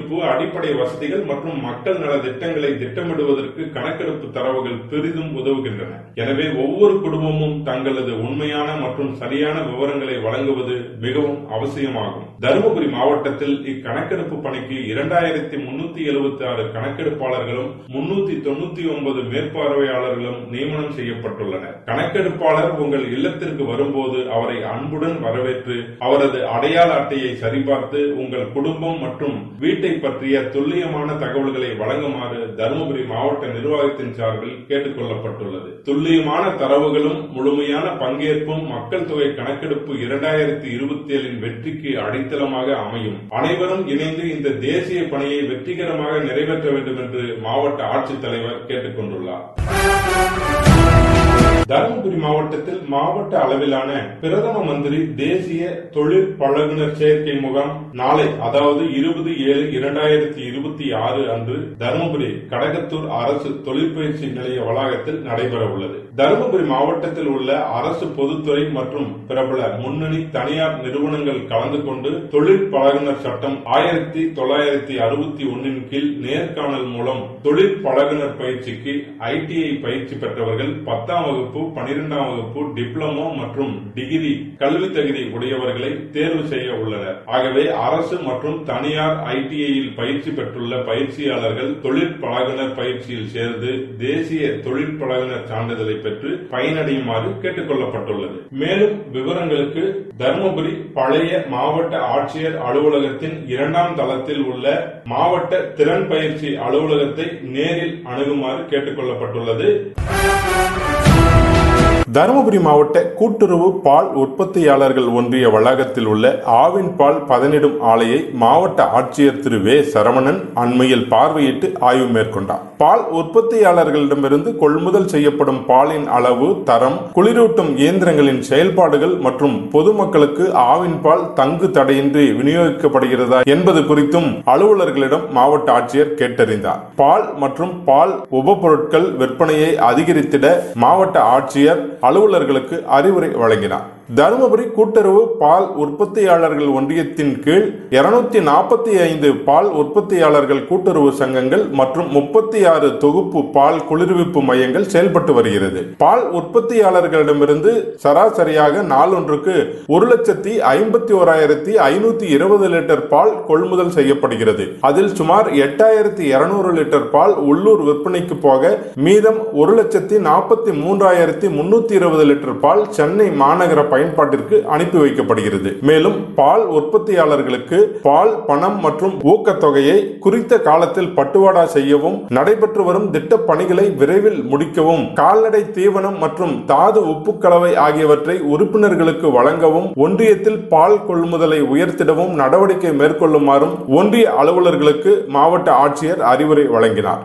அடிப்படை வசதிகள் மற்றும் மக்கள் நல திட்டங்களை திட்டமிடுவதற்கு கணக்கெடுப்பு தரவுகள் பெரிதும் உதவுகின்றன எனவே ஒவ்வொரு குடும்பமும் தங்களது உண்மையான மற்றும் சரியான விவரங்களை வழங்குவது மிகவும் அவசியமாகும் தருமபுரி மாவட்டத்தில் இக்கணக்கெடுப்பு பணிக்கு இரண்டாயிரத்தி முன்னூத்தி எழுபத்தி ஆறு கணக்கெடுப்பாளர்களும் முன்னூத்தி தொண்ணூத்தி ஒன்பது மேற்பார்வையாளர்களும் நியமனம் செய்யப்பட்டுள்ளனர் கணக்கெடுப்பாளர் உங்கள் இல்லத்திற்கு வரும்போது அவரை அன்புடன் வரவேற்று அவரது அடையாள அட்டையை சரிபார்த்து உங்கள் குடும்பம் மற்றும் வீட்டை பற்றிய துல்லியமான தகவல்களை வழங்குமாறு தருமபுரி மாவட்ட நிர்வாகத்தின் சார்பில் கேட்டுக் கொள்ளப்பட்டுள்ளது துல்லியமான தரவுகளும் முழுமையான பங்கேற்பும் மக்கள் தொகை கணக்கெடுப்பு இரண்டாயிரத்தி இருபத்தி ஏழின் வெற்றிக்கு அடித்தளமாக அமையும் அனைவரும் இணைந்து இந்த தேசிய பணியை வெற்றிகரமாக நிறைவேற்ற வேண்டும் என்று மாவட்ட ஆட்சித்தலைவர் கேட்டுக் கொண்டுள்ளார் தருமபுரி மாவட்டத்தில் மாவட்ட அளவிலான பிரதம மந்திரி தேசிய தொழில் பழகுனர் சேர்க்கை முகாம் நாளை அதாவது இருபது ஏழு இரண்டாயிரத்தி இருபத்தி ஆறு அன்று தருமபுரி கடகத்தூர் அரசு தொழிற்பயிற்சி நிலைய வளாகத்தில் நடைபெற உள்ளது தருமபுரி மாவட்டத்தில் உள்ள அரசு பொதுத்துறை மற்றும் பிரபல முன்னணி தனியார் நிறுவனங்கள் கலந்து கொண்டு தொழில் பழகுனர் சட்டம் ஆயிரத்தி தொள்ளாயிரத்தி அறுபத்தி ஒன்னின் கீழ் நேர்காணல் மூலம் தொழில் பழகுனர் பயிற்சிக்கு ஐடிஐ பயிற்சி பெற்றவர்கள் பத்தாம் வகுப்பு பனிரெண்டாம் வகுப்பு டிப்ளமோ மற்றும் டிகிரி கல்வி தகுதி உடையவர்களை தேர்வு செய்ய உள்ளனர் ஆகவே அரசு மற்றும் தனியார் ஐடிஐயில் பயிற்சி பெற்றுள்ள பயிற்சியாளர்கள் தொழில் பழகுனர் பயிற்சியில் சேர்ந்து தேசிய தொழில் பழகுனர் சான்றிதழை பெற்று பயனடையுமாறு கேட்டுக் கொள்ளப்பட்டுள்ளது மேலும் விவரங்களுக்கு தருமபுரி பழைய மாவட்ட ஆட்சியர் அலுவலகத்தின் இரண்டாம் தளத்தில் உள்ள மாவட்ட திறன் பயிற்சி அலுவலகத்தை நேரில் அணுகுமாறு கேட்டுக் கொள்ளப்பட்டுள்ளது தருமபுரி மாவட்ட கூட்டுறவு பால் உற்பத்தியாளர்கள் ஒன்றிய வளாகத்தில் உள்ள ஆவின் பால் பதனிடும் ஆலையை மாவட்ட ஆட்சியர் திரு வே சரவணன் அண்மையில் பார்வையிட்டு ஆய்வு மேற்கொண்டார் பால் உற்பத்தியாளர்களிடமிருந்து கொள்முதல் செய்யப்படும் பாலின் அளவு தரம் குளிரூட்டும் இயந்திரங்களின் செயல்பாடுகள் மற்றும் பொதுமக்களுக்கு ஆவின் பால் தங்கு தடையின்றி விநியோகிக்கப்படுகிறதா என்பது குறித்தும் அலுவலர்களிடம் மாவட்ட ஆட்சியர் கேட்டறிந்தார் பால் மற்றும் பால் உபபொருட்கள் விற்பனையை அதிகரித்திட மாவட்ட ஆட்சியர் அலுவலர்களுக்கு அறிவுரை வழங்கினார் தருமபுரி கூட்டுறவு பால் உற்பத்தியாளர்கள் ஒன்றியத்தின் கீழ் இருநூத்தி நாற்பத்தி ஐந்து பால் உற்பத்தியாளர்கள் கூட்டுறவு சங்கங்கள் மற்றும் முப்பத்தி ஆறு தொகுப்பு பால் குளிர்விப்பு மையங்கள் செயல்பட்டு வருகிறது பால் உற்பத்தியாளர்களிடமிருந்து சராசரியாக நாளொன்றுக்கு ஒரு லட்சத்தி ஐம்பத்தி ஓராயிரத்தி ஐநூத்தி இருபது லிட்டர் பால் கொள்முதல் செய்யப்படுகிறது அதில் சுமார் எட்டாயிரத்தி இருநூறு லிட்டர் பால் உள்ளூர் விற்பனைக்கு போக மீதம் ஒரு லட்சத்தி நாற்பத்தி மூன்றாயிரத்தி முன்னூத்தி இருபது லிட்டர் பால் சென்னை மாநகர பயன்பாட்டிற்கு அனுப்பி வைக்கப்படுகிறது மேலும் பால் உற்பத்தியாளர்களுக்கு பால் பணம் மற்றும் ஊக்கத்தொகையை குறித்த காலத்தில் பட்டுவாடா செய்யவும் நடைபெற்று வரும் திட்ட பணிகளை விரைவில் முடிக்கவும் கால்நடை தீவனம் மற்றும் தாது உப்பு கலவை ஆகியவற்றை உறுப்பினர்களுக்கு வழங்கவும் ஒன்றியத்தில் பால் கொள்முதலை உயர்த்திடவும் நடவடிக்கை மேற்கொள்ளுமாறும் ஒன்றிய அலுவலர்களுக்கு மாவட்ட ஆட்சியர் அறிவுரை வழங்கினார்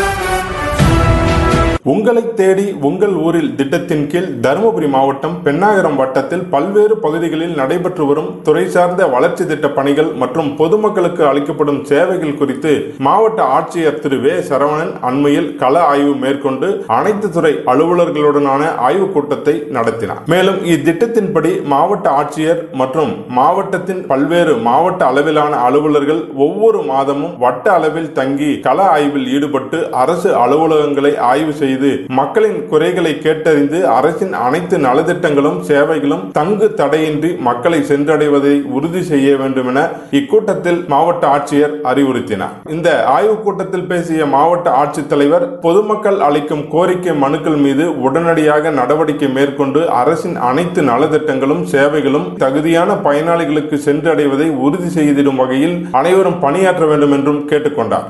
உங்களை தேடி உங்கள் ஊரில் திட்டத்தின் கீழ் தருமபுரி மாவட்டம் பெண்ணாகரம் வட்டத்தில் பல்வேறு பகுதிகளில் நடைபெற்று வரும் துறை சார்ந்த வளர்ச்சி திட்ட பணிகள் மற்றும் பொதுமக்களுக்கு அளிக்கப்படும் சேவைகள் குறித்து மாவட்ட ஆட்சியர் திரு வே சரவணன் அண்மையில் கள ஆய்வு மேற்கொண்டு அனைத்து துறை அலுவலர்களுடனான ஆய்வுக் கூட்டத்தை நடத்தினார் மேலும் இத்திட்டத்தின்படி மாவட்ட ஆட்சியர் மற்றும் மாவட்டத்தின் பல்வேறு மாவட்ட அளவிலான அலுவலர்கள் ஒவ்வொரு மாதமும் வட்ட அளவில் தங்கி கள ஆய்வில் ஈடுபட்டு அரசு அலுவலகங்களை ஆய்வு செய்து செய்து மக்களின் குறைகளை கேட்டறிந்து அரசின் அனைத்து நலத்திட்டங்களும் சேவைகளும் தங்கு தடையின்றி மக்களை சென்றடைவதை உறுதி செய்ய வேண்டும் என இக்கூட்டத்தில் மாவட்ட ஆட்சியர் அறிவுறுத்தினார் இந்த ஆய்வுக் கூட்டத்தில் பேசிய மாவட்ட ஆட்சித்தலைவர் பொதுமக்கள் அளிக்கும் கோரிக்கை மனுக்கள் மீது உடனடியாக நடவடிக்கை மேற்கொண்டு அரசின் அனைத்து நலத்திட்டங்களும் சேவைகளும் தகுதியான பயனாளிகளுக்கு சென்றடைவதை உறுதி செய்திடும் வகையில் அனைவரும் பணியாற்ற வேண்டும் என்றும் கேட்டுக்கொண்டார்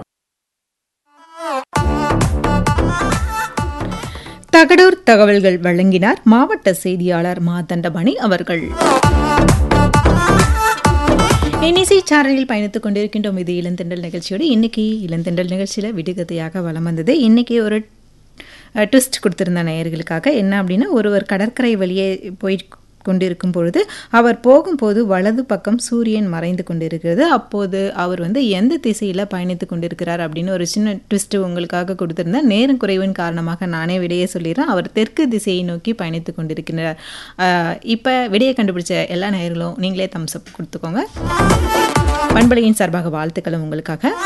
தகடூர் தகவல்கள் வழங்கினார் மாவட்ட செய்தியாளர் மாதண்டமணி அவர்கள் இன்னிசை சாரலில் பயணித்துக் கொண்டிருக்கின்றோம் இது இளந்தெண்டல் நிகழ்ச்சியோடு இன்னைக்கு இளந்தெண்டல் நிகழ்ச்சியில் விடுகதையாக வலம் வந்தது இன்னைக்கு ஒரு ட்விஸ்ட் கொடுத்திருந்த நேயர்களுக்காக என்ன அப்படின்னா ஒருவர் கடற்கரை வழியே போய் கொண்டிருக்கும் பொழுது அவர் போகும்போது வலது பக்கம் சூரியன் மறைந்து கொண்டிருக்கிறது அப்போது அவர் வந்து எந்த திசையில் பயணித்து கொண்டிருக்கிறார் அப்படின்னு ஒரு சின்ன ட்விஸ்ட் உங்களுக்காக கொடுத்திருந்தேன் நேரம் குறைவின் காரணமாக நானே விடையை சொல்லிடுறேன் அவர் தெற்கு திசையை நோக்கி பயணித்து கொண்டிருக்கிறார் இப்போ விடையை கண்டுபிடிச்ச எல்லா நேயர்களும் நீங்களே தம்ஸ் அப் கொடுத்துக்கோங்க பண்பலையின் சார்பாக வாழ்த்துக்களும் உங்களுக்காக